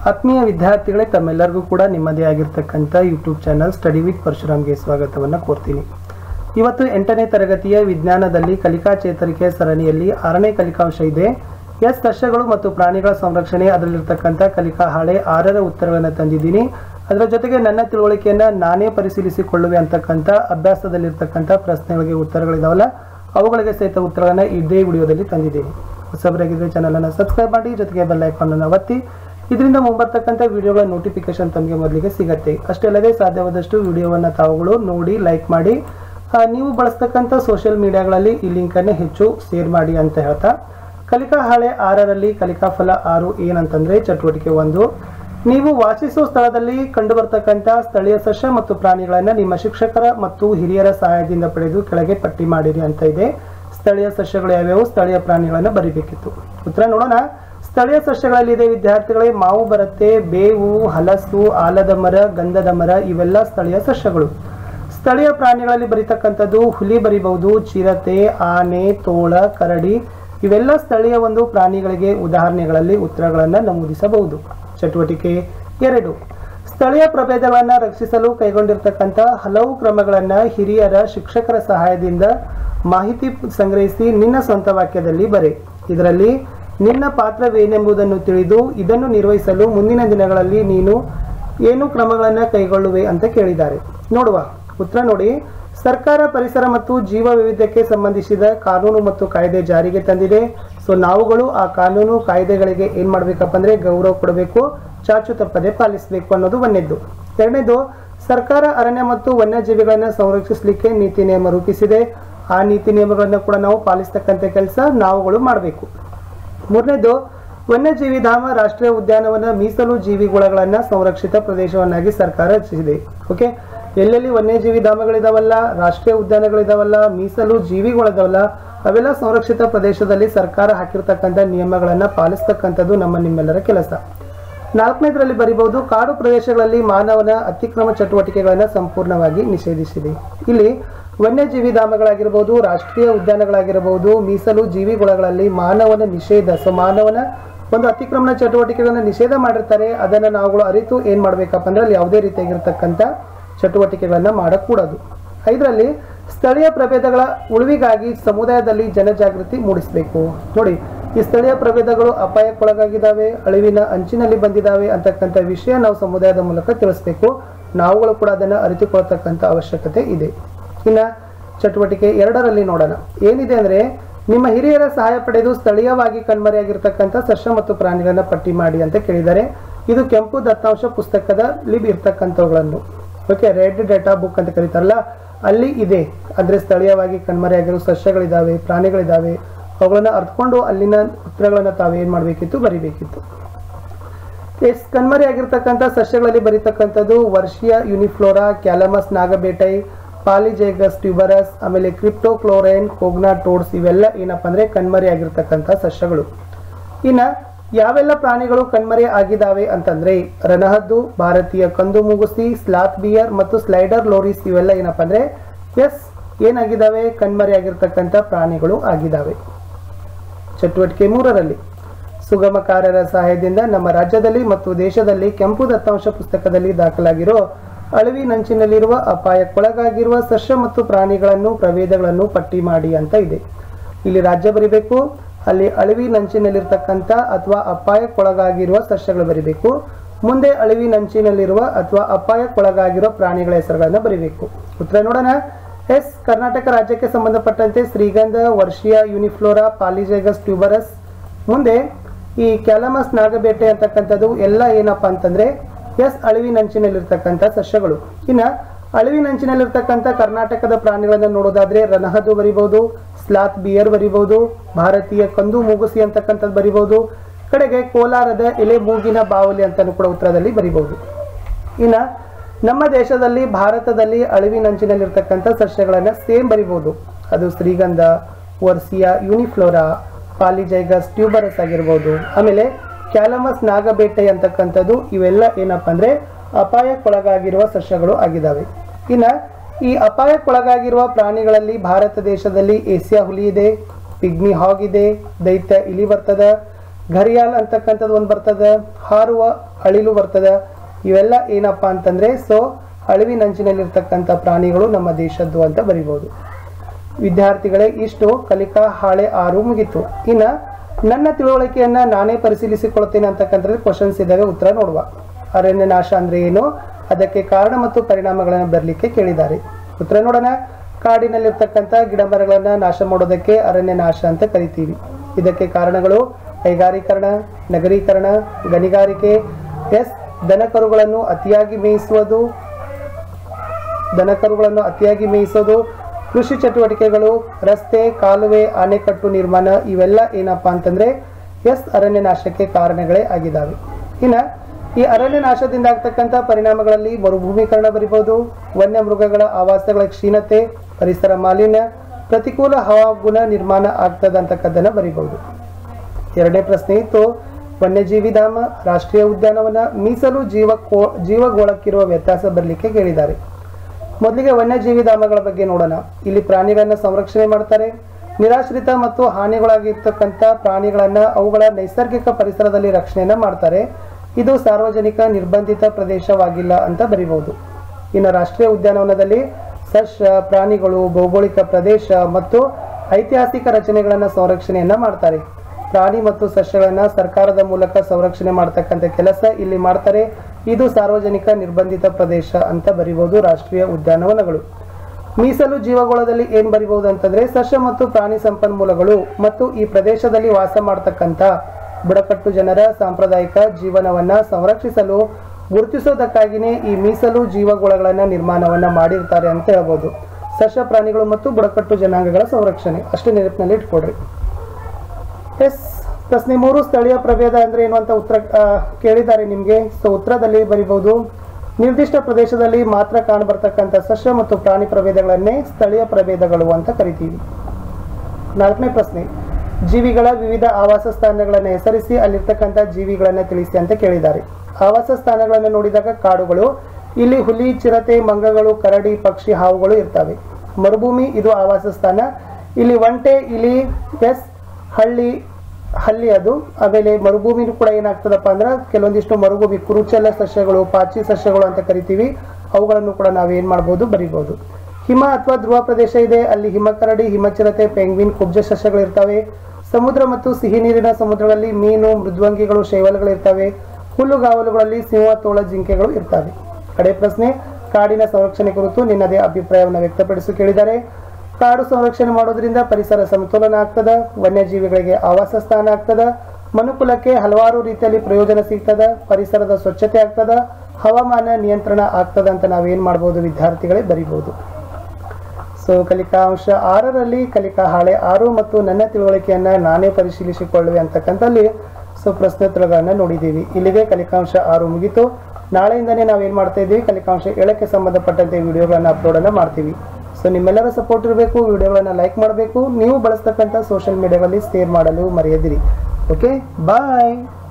ಆತ್ಮೀಯ ವಿದ್ಯಾರ್ಥಿಗಳೇ ತಮ್ಮೆಲ್ಲರಿಗೂ ಕೂಡ ನಿಮ್ಮದೇ ಆಗಿರ್ತಕ್ಕಂಥ ಯೂಟ್ಯೂಬ್ ಚಾನಲ್ ಸ್ಟಡಿ ವಿತ್ ಪರಶುರಾಮ್ಗೆ ಸ್ವಾಗತವನ್ನು ಕೋರ್ತೀನಿ ಇವತ್ತು ಎಂಟನೇ ತರಗತಿಯ ವಿಜ್ಞಾನದಲ್ಲಿ ಕಲಿಕಾ ಚೇತರಿಕೆ ಸರಣಿಯಲ್ಲಿ ಆರನೇ ಕಲಿಕಾಂಶ ಇದೆ ಎಸ್ ಸಸ್ಯಗಳು ಮತ್ತು ಪ್ರಾಣಿಗಳ ಸಂರಕ್ಷಣೆ ಅದರಲ್ಲಿರ್ತಕ್ಕಂಥ ಕಲಿಕಾ ಹಾಳೆ ಆರರ ಉತ್ತರಗಳನ್ನು ತಂದಿದ್ದೀನಿ ಅದರ ಜೊತೆಗೆ ನನ್ನ ತಿಳುವಳಿಕೆಯನ್ನು ನಾನೇ ಪರಿಶೀಲಿಸಿಕೊಳ್ಳುವೆ ಅಂತಕ್ಕಂಥ ಅಭ್ಯಾಸದಲ್ಲಿರ್ತಕ್ಕಂಥ ಪ್ರಶ್ನೆಗಳಿಗೆ ಉತ್ತರಗಳಿದಾವಲ್ಲ ಅವುಗಳಿಗೆ ಸಹಿತ ಉತ್ತರಗಳನ್ನು ಇದೇ ವಿಡಿಯೋದಲ್ಲಿ ತಂದಿದ್ದೀನಿ ಹೊಸಬರಾಗಿದ್ದರೆ ಚಾನಲನ್ನು ಸಬ್ಸ್ಕ್ರೈಬ್ ಮಾಡಿ ಜೊತೆಗೆ ಬೆಲ್ ಐಕಾನನ್ನು ಒತ್ತಿ ಇದರಿಂದ ಮುಂಬರ್ತಕ್ಕಂಥ ವಿಡಿಯೋಗಳ ನೋಟಿಫಿಕೇಶನ್ ತಮಗೆ ಮೊದಲಿಗೆ ಸಿಗತ್ತೆ ಅಷ್ಟೇ ಅಲ್ಲದೆ ಸಾಧ್ಯವಾದಷ್ಟು ವಿಡಿಯೋವನ್ನು ತಾವುಗಳು ನೋಡಿ ಲೈಕ್ ಮಾಡಿ ಆ, ನೀವು ಬಳಸ್ತಕ್ಕಂಥ ಸೋಷಿಯಲ್ ಮೀಡಿಯಾಗಳಲ್ಲಿ ಈ ಲಿಂಕನ್ನು ಹೆಚ್ಚು ಶೇರ್ ಮಾಡಿ ಅಂತ ಹೇಳ್ತಾ ಕಲಿಕಾ ಹಾಳೆ ಆರರಲ್ಲಿ ಕಲಿಕಾ ಫಲ ಆರು ಏನಂತಂದ್ರೆ ಚಟುವಟಿಕೆ ಒಂದು ನೀವು ವಾಸಿಸುವ ಸ್ಥಳದಲ್ಲಿ ಕಂಡುಬರ್ತಕ್ಕಂಥ ಸ್ಥಳೀಯ ಸಸ್ಯ ಮತ್ತು ಪ್ರಾಣಿಗಳನ್ನು ನಿಮ್ಮ ಶಿಕ್ಷಕರ ಮತ್ತು ಹಿರಿಯರ ಸಹಾಯದಿಂದ ಪಡೆದು ಕೆಳಗೆ ಪಟ್ಟಿ ಮಾಡಿರಿ ಅಂತ ಇದೆ ಸ್ಥಳೀಯ ಸಸ್ಯಗಳು ಯಾವ್ಯಾವು ಸ್ಥಳೀಯ ಪ್ರಾಣಿಗಳನ್ನು ಬರಿಬೇಕಿತ್ತು ಉತ್ತರ ನೋಡೋಣ ಸ್ಥಳೀಯ ಸಸ್ಯಗಳಲ್ಲಿ ಇದೆ ವಿದ್ಯಾರ್ಥಿಗಳೇ ಮಾವು ಬರುತ್ತೆ ಬೇವು ಹಲಸು ಆಲದ ಮರ ಗಂಧದ ಮರ ಇವೆಲ್ಲ ಸ್ಥಳೀಯ ಸಸ್ಯಗಳು ಸ್ಥಳೀಯ ಪ್ರಾಣಿಗಳಲ್ಲಿ ಬರೀತಕ್ಕಂಥದ್ದು ಹುಲಿ ಬರಿಬಹುದು ಚಿರತೆ ಆನೆ ತೋಳ ಕರಡಿ ಇವೆಲ್ಲ ಸ್ಥಳೀಯ ಒಂದು ಪ್ರಾಣಿಗಳಿಗೆ ಉದಾಹರಣೆಗಳಲ್ಲಿ ಉತ್ತರಗಳನ್ನು ನಮೂದಿಸಬಹುದು ಚಟುವಟಿಕೆ ಎರಡು ಸ್ಥಳೀಯ ಪ್ರಭೇದಗಳನ್ನು ರಕ್ಷಿಸಲು ಕೈಗೊಂಡಿರ್ತಕ್ಕಂಥ ಹಲವು ಕ್ರಮಗಳನ್ನು ಹಿರಿಯರ ಶಿಕ್ಷಕರ ಸಹಾಯದಿಂದ ಮಾಹಿತಿ ಸಂಗ್ರಹಿಸಿ ನಿನ್ನ ಸ್ವಂತ ವಾಕ್ಯದಲ್ಲಿ ಬರೆ ಇದರಲ್ಲಿ ನಿನ್ನ ಪಾತ್ರವೇನೆಂಬುದನ್ನು ತಿಳಿದು ಇದನ್ನು ನಿರ್ವಹಿಸಲು ಮುಂದಿನ ದಿನಗಳಲ್ಲಿ ನೀನು ಏನು ಕ್ರಮಗಳನ್ನು ಕೈಗೊಳ್ಳುವೆ ಅಂತ ಕೇಳಿದ್ದಾರೆ ನೋಡುವ ಉತ್ತರ ನೋಡಿ ಸರ್ಕಾರ ಪರಿಸರ ಮತ್ತು ಜೀವ ವೈವಿಧ್ಯಕ್ಕೆ ಸಂಬಂಧಿಸಿದ ಕಾನೂನು ಮತ್ತು ಕಾಯ್ದೆ ಜಾರಿಗೆ ತಂದಿದೆ ಸೊ ನಾವುಗಳು ಆ ಕಾನೂನು ಕಾಯ್ದೆಗಳಿಗೆ ಏನ್ ಮಾಡ್ಬೇಕಪ್ಪ ಅಂದ್ರೆ ಗೌರವ ಕೊಡಬೇಕು ಚಾಚು ತಪ್ಪದೆ ಪಾಲಿಸಬೇಕು ಅನ್ನೋದು ಒಂದನೇದ್ದು ಎರಡನೇದು ಸರ್ಕಾರ ಅರಣ್ಯ ಮತ್ತು ವನ್ಯಜೀವಿಗಳನ್ನ ಸಂರಕ್ಷಿಸಲಿಕ್ಕೆ ನೀತಿ ನಿಯಮ ರೂಪಿಸಿದೆ ಆ ನೀತಿ ನಿಯಮಗಳನ್ನು ಕೂಡ ನಾವು ಪಾಲಿಸ್ತಕ್ಕಂಥ ಕೆಲಸ ನಾವುಗಳು ಮಾಡಬೇಕು ಮೂರನೇದು ವನ್ಯಜೀವಿ ಧಾಮ ರಾಷ್ಟ್ರೀಯ ಉದ್ಯಾನವನ ಮೀಸಲು ಜೀವಿಗುಳಗಳನ್ನ ಸಂರಕ್ಷಿತ ಪ್ರದೇಶವನ್ನಾಗಿ ಸರ್ಕಾರ ರಚಿಸಿದೆ ಓಕೆ ಎಲ್ಲೆಲ್ಲಿ ವನ್ಯಜೀವಿ ಧಾಮಗಳಿದಾವಲ್ಲ ರಾಷ್ಟ್ರೀಯ ಉದ್ಯಾನಗಳಿದಾವಲ್ಲ ಮೀಸಲು ಜೀವಿಗಳಿದಾವಲ್ಲ ಅವೆಲ್ಲ ಸಂರಕ್ಷಿತ ಪ್ರದೇಶದಲ್ಲಿ ಸರ್ಕಾರ ಹಾಕಿರ್ತಕ್ಕಂಥ ನಿಯಮಗಳನ್ನ ಪಾಲಿಸ್ತಕ್ಕಂಥದ್ದು ನಮ್ಮ ನಿಮ್ಮೆಲ್ಲರ ಕೆಲಸ ನಾಲ್ಕನೇದರಲ್ಲಿ ಬರಿಬಹುದು ಕಾಡು ಪ್ರದೇಶಗಳಲ್ಲಿ ಮಾನವನ ಅತಿಕ್ರಮ ಚಟುವಟಿಕೆಗಳನ್ನು ಸಂಪೂರ್ಣವಾಗಿ ನಿಷೇಧಿಸಿದೆ ಇಲ್ಲಿ ವನ್ಯಜೀವಿ ಧಾಮಗಳಾಗಿರಬಹುದು ರಾಷ್ಟ್ರೀಯ ಉದ್ಯಾನಗಳಾಗಿರಬಹುದು ಮೀಸಲು ಜೀವಿಗುಳಗಳಲ್ಲಿ ಮಾನವನ ನಿಷೇಧ ಸೊ ಮಾನವನ ಒಂದು ಅತಿಕ್ರಮಣ ಚಟುವಟಿಕೆಗಳನ್ನು ನಿಷೇಧ ಮಾಡಿರ್ತಾರೆ ಅದನ್ನು ನಾವುಗಳು ಅರಿತು ಏನ್ ಮಾಡ್ಬೇಕಪ್ಪ ಅಂದ್ರೆ ಅಲ್ಲಿ ಯಾವುದೇ ರೀತಿಯಾಗಿರ್ತಕ್ಕಂಥ ಚಟುವಟಿಕೆಗಳನ್ನ ಮಾಡಕೂಡದು ಐದರಲ್ಲಿ ಸ್ಥಳೀಯ ಪ್ರಭೇದಗಳ ಉಳಿವಿಗಾಗಿ ಸಮುದಾಯದಲ್ಲಿ ಜನಜಾಗೃತಿ ಮೂಡಿಸಬೇಕು ನೋಡಿ ಈ ಸ್ಥಳೀಯ ಪ್ರಭೇದಗಳು ಅಪಾಯಕ್ಕೊಳಗಾಗಿದ್ದಾವೆ ಅಳಿವಿನ ಅಂಚಿನಲ್ಲಿ ಬಂದಿದ್ದಾವೆ ಅಂತಕ್ಕಂಥ ವಿಷಯ ನಾವು ಸಮುದಾಯದ ಮೂಲಕ ತಿಳಿಸ್ಬೇಕು ನಾವುಗಳು ಕೂಡ ಅದನ್ನು ಅರಿತುಕೊಳ್ತಕ್ಕಂಥ ಅವಶ್ಯಕತೆ ಇದೆ ಇನ್ನ ಚಟುವಟಿಕೆ ಎರಡರಲ್ಲಿ ನೋಡೋಣ ಏನಿದೆ ಅಂದ್ರೆ ನಿಮ್ಮ ಹಿರಿಯರ ಸಹಾಯ ಪಡೆದು ಸ್ಥಳೀಯವಾಗಿ ಕಣ್ಮರೆಯಾಗಿರ್ತಕ್ಕಂಥ ಸಸ್ಯ ಮತ್ತು ಪ್ರಾಣಿಗಳನ್ನ ಪಟ್ಟಿ ಮಾಡಿ ಅಂತ ಕೇಳಿದ್ದಾರೆ ಇದು ಕೆಂಪು ದತ್ತಾಂಶ ಪುಸ್ತಕದ ಲಿಬ್ ಇರ್ತಕ್ಕಂಥವುಗಳನ್ನು ಓಕೆ ರೆಡ್ ಡೇಟಾ ಬುಕ್ ಅಂತ ಕರೀತಾರಲ್ಲ ಅಲ್ಲಿ ಇದೆ ಅಂದ್ರೆ ಸ್ಥಳೀಯವಾಗಿ ಕಣ್ಮರೆಯಾಗಿರೋ ಸಸ್ಯಗಳಿದಾವೆ ಪ್ರಾಣಿಗಳಿದಾವೆ ಅವುಗಳನ್ನ ಅರ್ಥಕೊಂಡು ಅಲ್ಲಿನ ಉತ್ತರಗಳನ್ನ ತಾವು ಏನ್ ಮಾಡಬೇಕಿತ್ತು ಬರಿಬೇಕಿತ್ತು ಎಸ್ ಕಣ್ಮರೆಯಾಗಿರ್ತಕ್ಕಂಥ ಸಸ್ಯಗಳಲ್ಲಿ ಬರೀತಕ್ಕಂಥದ್ದು ವರ್ಷೀಯ ಯುನಿಫ್ಲೋರಾ ಕ್ಯಾಲಮಸ್ ನಾಗಬೇಟೈ ಪಾಲಿಜೈಗಸ್ ಟ್ಯೂಬರಸ್ ಆಮೇಲೆ ಕ್ರಿಪ್ಟೋಕ್ಲೋರೈನ್ ಕೋಗ್ನಾಟೋಡ್ಸ್ ಇವೆಲ್ಲ ಏನಪ್ಪ ಅಂದ್ರೆ ಕಣ್ಮರೆಯಾಗಿರ್ತಕ್ಕಂಥ ಸಸ್ಯಗಳು ಇನ್ನ ಯಾವೆಲ್ಲ ಪ್ರಾಣಿಗಳು ಕಣ್ಮರೆ ಆಗಿದಾವೆ ಅಂತಂದ್ರೆ ರಣಹದ್ದು ಭಾರತೀಯ ಕಂದು ಮೂಗುಸಿ ಸ್ಲಾತ್ ಬಿಯರ್ ಮತ್ತು ಸ್ಲೈಡರ್ ಲೋರಿಸ್ ಇವೆಲ್ಲ ಏನಪ್ಪ ಅಂದ್ರೆ ಎಸ್ ಏನಾಗಿದ್ದಾವೆ ಕಣ್ಮರೆ ಆಗಿರ್ತಕ್ಕಂಥ ಪ್ರಾಣಿಗಳು ಆಗಿದ್ದಾವೆ ಚಟುವಟಿಕೆ ಮೂರರಲ್ಲಿ ಸುಗಮಕಾರರ ಸಹಾಯದಿಂದ ನಮ್ಮ ರಾಜ್ಯದಲ್ಲಿ ಮತ್ತು ದೇಶದಲ್ಲಿ ಕೆಂಪು ದತ್ತಾಂಶ ಪುಸ್ತಕದಲ್ಲಿ ದಾಖಲಾಗಿರೋ ಅಳಿವಿನಂಚಿನಲ್ಲಿರುವ ಅಪಾಯಕ್ಕೊಳಗಾಗಿರುವ ಸಸ್ಯ ಮತ್ತು ಪ್ರಾಣಿಗಳನ್ನು ಪ್ರಭೇದಗಳನ್ನು ಪಟ್ಟಿ ಮಾಡಿ ಅಂತ ಇದೆ ಇಲ್ಲಿ ರಾಜ್ಯ ಬರಿಬೇಕು ಅಲ್ಲಿ ಅಳಿವಿನಂಚಿನಲ್ಲಿರ್ತಕ್ಕಂಥ ಅಥವಾ ಅಪಾಯಕ್ಕೊಳಗಾಗಿರುವ ಸಸ್ಯಗಳು ಬರಿಬೇಕು ಮುಂದೆ ಅಳಿವಿನಂಚಿನಲ್ಲಿರುವ ಅಥವಾ ಅಪಾಯಕ್ಕೊಳಗಾಗಿರುವ ಪ್ರಾಣಿಗಳ ಹೆಸರುಗಳನ್ನು ಬರಿಬೇಕು ಉತ್ತರ ನೋಡೋಣ ಎಸ್ ಕರ್ನಾಟಕ ರಾಜ್ಯಕ್ಕೆ ಸಂಬಂಧಪಟ್ಟಂತೆ ಶ್ರೀಗಂಧ ವರ್ಷೀಯ ಯುನಿಫ್ಲೋರಾ ಪಾಲಿಜೈಗಸ್ ಟ್ಯೂಬರಸ್ ಮುಂದೆ ಈ ಕ್ಯಾಲಮಸ್ ನಾಗಬೇಟೆ ಅಂತಕ್ಕಂಥದ್ದು ಎಲ್ಲ ಏನಪ್ಪಾ ಅಂತಂದ್ರೆ ಎಸ್ ಅಳಿವಿನಂಚಿನಲ್ಲಿರ್ತಕ್ಕಂಥ ಸಸ್ಯಗಳು ಇನ್ನ ಅಳಿವಿನಂಚಿನಲ್ಲಿರ್ತಕ್ಕಂಥ ಕರ್ನಾಟಕದ ಪ್ರಾಣಿಗಳನ್ನು ನೋಡೋದಾದ್ರೆ ರಣಹದ್ದು ಬರಿಬಹುದು ಸ್ಲಾತ್ ಬಿಯರ್ ಬರಿಬಹುದು ಭಾರತೀಯ ಕಂದು ಮೂಗುಸಿ ಅಂತಕ್ಕಂಥದ್ದು ಬರಿಬಹುದು ಕಡೆಗೆ ಕೋಲಾರದ ಎಲೆ ಮೂಗಿನ ಬಾವಲಿ ಅಂತಾನು ಕೂಡ ಉತ್ತರದಲ್ಲಿ ಬರಿಬಹುದು ಇನ್ನ ನಮ್ಮ ದೇಶದಲ್ಲಿ ಭಾರತದಲ್ಲಿ ಅಳಿವಿನಂಚಿನಲ್ಲಿರ್ತಕ್ಕಂಥ ಸಸ್ಯಗಳನ್ನ ಸೇಮ್ ಬರಿಬಹುದು ಅದು ಶ್ರೀಗಂಧ ವರ್ಸಿಯಾ ಯೂನಿಫ್ಲೋರಾ ಪಾಲಿಜೈಗಸ್ ಟ್ಯೂಬರಸ್ ಆಗಿರ್ಬೋದು ಆಮೇಲೆ ಕ್ಯಾಲಮಸ್ ನಾಗಬೇಟೆ ಅಂತಕ್ಕಂಥದ್ದು ಇವೆಲ್ಲ ಏನಪ್ಪ ಅಂದ್ರೆ ಅಪಾಯಕ್ಕೊಳಗಾಗಿರುವ ಸಸ್ಯಗಳು ಆಗಿದ್ದಾವೆ ಇನ್ನ ಈ ಅಪಾಯಕ್ಕೊಳಗಾಗಿರುವ ಪ್ರಾಣಿಗಳಲ್ಲಿ ಭಾರತ ದೇಶದಲ್ಲಿ ಏಷ್ಯಾ ಹುಲಿ ಇದೆ ಪಿಗ್ಮಿ ಹಾಗ್ ಇದೆ ದೈತ್ಯ ಇಲಿ ಬರ್ತದ ಘರಿಯಾಲ್ ಅಂತಕ್ಕಂಥದ್ದು ಒಂದು ಬರ್ತದೆ ಹಾರುವ ಅಳಿಲು ಬರ್ತದೆ ಇವೆಲ್ಲ ಏನಪ್ಪಾ ಅಂತಂದ್ರೆ ಸೊ ಅಳಿವಿನಂಚಿನಲ್ಲಿರ್ತಕ್ಕಂಥ ಪ್ರಾಣಿಗಳು ನಮ್ಮ ದೇಶದ್ದು ಅಂತ ಬರಿಬಹುದು ವಿದ್ಯಾರ್ಥಿಗಳೇ ಇಷ್ಟು ಕಲಿಕಾ ಹಾಳೆ ಆರು ಮುಗಿತು ಇನ್ನ ನನ್ನ ತಿಳುವಳಿಕೆಯನ್ನ ನಾನೇ ಪರಿಶೀಲಿಸಿಕೊಳ್ತೇನೆ ಅಂತಕ್ಕಂಥದ್ದು ಕ್ವಶನ್ಸ್ ಇದ್ದಾವೆ ಉತ್ತರ ನೋಡುವ ಅರಣ್ಯ ನಾಶ ಅಂದ್ರೆ ಏನು ಅದಕ್ಕೆ ಕಾರಣ ಮತ್ತು ಪರಿಣಾಮಗಳನ್ನು ಬರಲಿಕ್ಕೆ ಕೇಳಿದ್ದಾರೆ ಉತ್ತರ ನೋಡೋಣ ಕಾಡಿನಲ್ಲಿರ್ತಕ್ಕಂಥ ಗಿಡ ಮರಗಳನ್ನ ನಾಶ ಮಾಡೋದಕ್ಕೆ ಅರಣ್ಯ ನಾಶ ಅಂತ ಕರಿತೀವಿ ಇದಕ್ಕೆ ಕಾರಣಗಳು ಕೈಗಾರೀಕರಣ ನಗರೀಕರಣ ಗಣಿಗಾರಿಕೆ ಎಸ್ ದನಕರುಗಳನ್ನು ಅತಿಯಾಗಿ ಮೇಯಿಸುವುದು ದನಕರುಗಳನ್ನು ಅತಿಯಾಗಿ ಮೇಯಿಸೋದು ಕೃಷಿ ಚಟುವಟಿಕೆಗಳು ರಸ್ತೆ ಕಾಲುವೆ ಆಣೆಕಟ್ಟು ನಿರ್ಮಾಣ ಇವೆಲ್ಲ ಏನಪ್ಪಾ ಅಂತಂದ್ರೆ ಎಸ್ ಅರಣ್ಯ ನಾಶಕ್ಕೆ ಕಾರಣಗಳೇ ಆಗಿದ್ದಾವೆ ಇನ್ನ ಈ ಅರಣ್ಯ ನಾಶದಿಂದ ಆಗ್ತಕ್ಕಂಥ ಪರಿಣಾಮಗಳಲ್ಲಿ ಮರುಭೂಮೀಕರಣ ಬರಿಬಹುದು ವನ್ಯ ಮೃಗಗಳ ಆವಾಸಗಳ ಕ್ಷೀಣತೆ ಪರಿಸರ ಮಾಲಿನ್ಯ ಪ್ರತಿಕೂಲ ಹವಾಗುಣ ನಿರ್ಮಾಣ ಆಗ್ತದೆ ಅಂತಕ್ಕದ್ದನ್ನ ಬರಿಬಹುದು ಎರಡನೇ ಪ್ರಶ್ನೆ ಇತ್ತು ವನ್ಯಜೀವಿ ಧಾಮ ರಾಷ್ಟ್ರೀಯ ಉದ್ಯಾನವನ ಮೀಸಲು ಜೀವ ಜೀವಗೋಳಕ್ಕಿರುವ ವ್ಯತ್ಯಾಸ ಬರಲಿಕ್ಕೆ ಕೇಳಿದ್ದಾರೆ ಮೊದಲಿಗೆ ವನ್ಯಜೀವಿ ಧಾಮಗಳ ಬಗ್ಗೆ ನೋಡೋಣ ಇಲ್ಲಿ ಪ್ರಾಣಿಗಳನ್ನ ಸಂರಕ್ಷಣೆ ಮಾಡ್ತಾರೆ ನಿರಾಶ್ರಿತ ಮತ್ತು ಹಾನಿಗೊಳಗಿರ್ತಕ್ಕಂಥ ಪ್ರಾಣಿಗಳನ್ನ ಅವುಗಳ ನೈಸರ್ಗಿಕ ಪರಿಸರದಲ್ಲಿ ರಕ್ಷಣೆಯನ್ನ ಮಾಡ್ತಾರೆ ಇದು ಸಾರ್ವಜನಿಕ ನಿರ್ಬಂಧಿತ ಪ್ರದೇಶವಾಗಿಲ್ಲ ಅಂತ ಬರಿಬಹುದು ಇನ್ನು ರಾಷ್ಟ್ರೀಯ ಉದ್ಯಾನವನದಲ್ಲಿ ಸಸ್ಯ ಪ್ರಾಣಿಗಳು ಭೌಗೋಳಿಕ ಪ್ರದೇಶ ಮತ್ತು ಐತಿಹಾಸಿಕ ರಚನೆಗಳನ್ನ ಸಂರಕ್ಷಣೆಯನ್ನ ಮಾಡ್ತಾರೆ ಪ್ರಾಣಿ ಮತ್ತು ಸಸ್ಯಗಳನ್ನ ಸರ್ಕಾರದ ಮೂಲಕ ಸಂರಕ್ಷಣೆ ಮಾಡ್ತಕ್ಕಂಥ ಕೆಲಸ ಇಲ್ಲಿ ಮಾಡ್ತಾರೆ ಇದು ಸಾರ್ವಜನಿಕ ನಿರ್ಬಂಧಿತ ಪ್ರದೇಶ ಅಂತ ಬರಿಬಹುದು ರಾಷ್ಟ್ರೀಯ ಉದ್ಯಾನವನಗಳು ಮೀಸಲು ಜೀವಗೋಳದಲ್ಲಿ ಏನ್ ಬರಿಬಹುದು ಅಂತಂದ್ರೆ ಸಸ್ಯ ಮತ್ತು ಪ್ರಾಣಿ ಸಂಪನ್ಮೂಲಗಳು ಮತ್ತು ಈ ಪ್ರದೇಶದಲ್ಲಿ ವಾಸ ಮಾಡ್ತಕ್ಕಂಥ ಬುಡಕಟ್ಟು ಜನರ ಸಾಂಪ್ರದಾಯಿಕ ಜೀವನವನ್ನ ಸಂರಕ್ಷಿಸಲು ಗುರುತಿಸೋದಕ್ಕಾಗಿನೇ ಈ ಮೀಸಲು ಜೀವಗೋಳಗಳನ್ನ ನಿರ್ಮಾಣವನ್ನ ಮಾಡಿರ್ತಾರೆ ಅಂತ ಹೇಳ್ಬೋದು ಸಸ್ಯ ಪ್ರಾಣಿಗಳು ಮತ್ತು ಬುಡಕಟ್ಟು ಜನಾಂಗಗಳ ಸಂರಕ್ಷಣೆ ಅಷ್ಟು ನೆನಪಿನಲ್ಲಿ ಇಟ್ಕೊಡ್ರಿ ಎಸ್ ಪ್ರಶ್ನೆ ಮೂರು ಸ್ಥಳೀಯ ಪ್ರಭೇದ ಅಂದ್ರೆ ಏನು ಅಂತ ಉತ್ತರ ಆ, ಕೇಳಿದ್ದಾರೆ ನಿಮಗೆ ಸೊ ಉತ್ತರದಲ್ಲಿ ಬರಿಬಹುದು ನಿರ್ದಿಷ್ಟ ಪ್ರದೇಶದಲ್ಲಿ ಮಾತ್ರ ಕಾಣಬರ್ತಕ್ಕಂಥ ಸಸ್ಯ ಮತ್ತು ಪ್ರಾಣಿ ಪ್ರಭೇದಗಳನ್ನೇ ಸ್ಥಳೀಯ ಪ್ರಭೇದಗಳು ಅಂತ ಕರಿತೀವಿ ನಾಲ್ಕನೇ ಪ್ರಶ್ನೆ ಜೀವಿಗಳ ವಿವಿಧ ಆವಾಸ ಸ್ಥಾನಗಳನ್ನು ಹೆಸರಿಸಿ ಅಲ್ಲಿರ್ತಕ್ಕಂಥ ಜೀವಿಗಳನ್ನ ತಿಳಿಸಿ ಅಂತ ಕೇಳಿದ್ದಾರೆ ಆವಾಸ ಸ್ಥಾನಗಳನ್ನು ನೋಡಿದಾಗ ಕಾಡುಗಳು ಇಲ್ಲಿ ಹುಲಿ ಚಿರತೆ ಮಂಗಗಳು ಕರಡಿ ಪಕ್ಷಿ ಹಾವುಗಳು ಇರ್ತವೆ ಮರುಭೂಮಿ ಇದು ಆವಾಸ ಸ್ಥಾನ ಇಲ್ಲಿ ಒಂಟೆ ಇಲಿ ಎಸ್ ಹಳ್ಳಿ ಹಳ್ಳಿ ಅದು ಆಮೇಲೆ ಮರುಭೂಮಿ ಕೂಡ ಏನಾಗ್ತದಪ್ಪ ಅಂದ್ರೆ ಕೆಲವೊಂದಿಷ್ಟು ಮರುಭೂಮಿ ಕುರುಚಲ ಸಸ್ಯಗಳು ಪಾಚಿ ಸಸ್ಯಗಳು ಅಂತ ಕರಿತೀವಿ ಅವುಗಳನ್ನು ಕೂಡ ನಾವು ಏನ್ ಮಾಡ್ಬೋದು ಬರಿಬಹುದು ಹಿಮ ಅಥವಾ ಧ್ರುವ ಪ್ರದೇಶ ಇದೆ ಅಲ್ಲಿ ಹಿಮಕರಡಿ ಹಿಮಚಿರತೆ ಪೆಂಗ್ವಿನ್ ಕುಬ್ಜ ಸಸ್ಯಗಳು ಇರ್ತವೆ ಸಮುದ್ರ ಮತ್ತು ಸಿಹಿ ನೀರಿನ ಸಮುದ್ರಗಳಲ್ಲಿ ಮೀನು ಮೃದ್ವಂಗಿಗಳು ಶೈವಲ್ಗಳು ಇರ್ತವೆ ಹುಲ್ಲುಗಾವಲುಗಳಲ್ಲಿ ಸಿಂಹ ತೋಳ ಜಿಂಕೆಗಳು ಇರ್ತವೆ ಕಡೆ ಪ್ರಶ್ನೆ ಕಾಡಿನ ಸಂರಕ್ಷಣೆ ಕುರಿತು ನಿನ್ನದೇ ಅಭಿಪ್ರಾಯವನ್ನು ವ್ಯಕ್ತಪಡಿಸಿ ಕೇಳಿದ್ದಾರೆ ಕಾಡು ಸಂರಕ್ಷಣೆ ಮಾಡೋದ್ರಿಂದ ಪರಿಸರ ಸಮತೋಲನ ಆಗ್ತದ ವನ್ಯಜೀವಿಗಳಿಗೆ ಆವಾಸ ಸ್ಥಾನ ಆಗ್ತದ ಮನುಕುಲಕ್ಕೆ ಹಲವಾರು ರೀತಿಯಲ್ಲಿ ಪ್ರಯೋಜನ ಸಿಗ್ತದ ಪರಿಸರದ ಸ್ವಚ್ಛತೆ ಆಗ್ತದ ಹವಾಮಾನ ನಿಯಂತ್ರಣ ಆಗ್ತದ ಅಂತ ನಾವೇನ್ ಮಾಡ್ಬೋದು ವಿದ್ಯಾರ್ಥಿಗಳೇ ಬರಿಬಹುದು ಸೊ ಕಲಿಕಾಂಶ ಆರರಲ್ಲಿ ಕಲಿಕಾ ಹಾಳೆ ಆರು ಮತ್ತು ನನ್ನ ತಿಳುವಳಿಕೆಯನ್ನ ನಾನೇ ಪರಿಶೀಲಿಸಿಕೊಳ್ಳುವೆ ಅಂತಕ್ಕಂಥಲ್ಲಿ ಸೊ ಪ್ರಶ್ನೋತ್ತರಗಳನ್ನ ನೋಡಿದ್ದೀವಿ ಇಲ್ಲಿಗೆ ಕಲಿಕಾಂಶ ಆರು ಮುಗೀತು ನಾಳೆಯಿಂದನೇ ನಾವೇನ್ ಮಾಡ್ತಾ ಇದ್ದೀವಿ ಕಲಿಕಾಂಶ ಏಳಕ್ಕೆ ಸಂಬಂಧಪಟ್ಟಂತೆ ವಿಡಿಯೋಗಳನ್ನ ಅಪ್ಲೋಡ್ ಅನ್ನ ಮಾಡ್ತೀವಿ ಸೊ ನಿಮ್ಮೆಲ್ಲರ ಸಪೋರ್ಟ್ ಇರಬೇಕು ವಿಡಿಯೋಗಳನ್ನ ಲೈಕ್ ಮಾಡಬೇಕು ನೀವು ಬಳಸ್ತಕ್ಕಂಥ ಸೋಷಿಯಲ್ ಮೀಡಿಯಾಗಳಲ್ಲಿ ಶೇರ್ ಮಾಡಲು ಮರೆಯದಿರಿ ಓಕೆ ಬಾಯ್